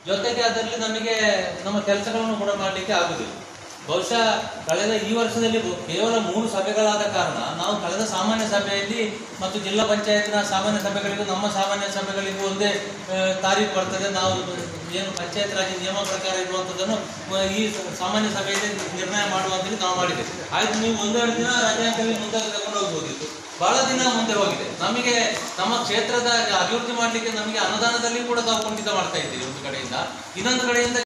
ಜೊತೆಗೆ ಅದರಲ್ಲಿ ನಮಗೆ ನಮ್ಮ ಕೆಲಸಗಳನ್ನು ಕೂಡ ಮಾಡಲಿಕ್ಕೆ ಆಗುದಿಲ್ಲ ಬಹುಶಃ ಕಳೆದ ಈ ವರ್ಷದಲ್ಲಿ ಬ- ಕೇವಲ ಮೂರು ಸಭೆಗಳಾದ ಕಾರಣ ನಾವು ಕಳೆದ ಸಾಮಾನ್ಯ ಸಭೆಯಲ್ಲಿ ಮತ್ತು ಜಿಲ್ಲಾ ಪಂಚಾಯತ್ನ ಸಾಮಾನ್ಯ ಸಭೆಗಳಿಗೂ ನಮ್ಮ ಸಾಮಾನ್ಯ ಸಭೆಗಳಿಗೂ ಒಂದೇ ಆ, ತಾರೀಕು ಬರ್ತದೆ ನಾವು ಏನು ಪಂಚಾಯತ್ ರಾಜ್ ನಿಯಮ ಪ್ರಕಾರ ಇರುವಂಥದ್ದನ್ನು ಆ, ಈ ಸಾಮಾನ್ಯ ಸಭೆಯಲ್ಲಿ ನಿರ್ಣಯ ಮಾಡುವಂತೇಳಿ ನಾವು ಮಾಡಿದ್ದೇವೆ ಆಯ್ತು ನೀವು ಒಂದೆರಡು ದಿನ ರಜೆ ಅಂತೇಳಿ ಮುಂದೆ ತಗೊಂಡು ಹೋಗ್ಬೋದಿತ್ತು ಬಹಳ ದಿನ ಮುಂದೆ ಹೋಗಿದೆ ನಮಗೆ ನಮ್ಮ ಕ್ಷೇತ್ರದ ಅಭಿವೃದ್ಧಿ ಮಾಡಲಿಕ್ಕೆ ನಮಗೆ ಅನುದಾನದಲ್ಲಿ ಕೂಡ ತಾವು ಕುಂಠಿತ ಮಾಡ್ತಾ ಇದ್ದೀರಿ ಒಂದು ಕಡೆಯಿಂದ ಇನ್ನೊಂದು ಕಡೆಯಿಂದ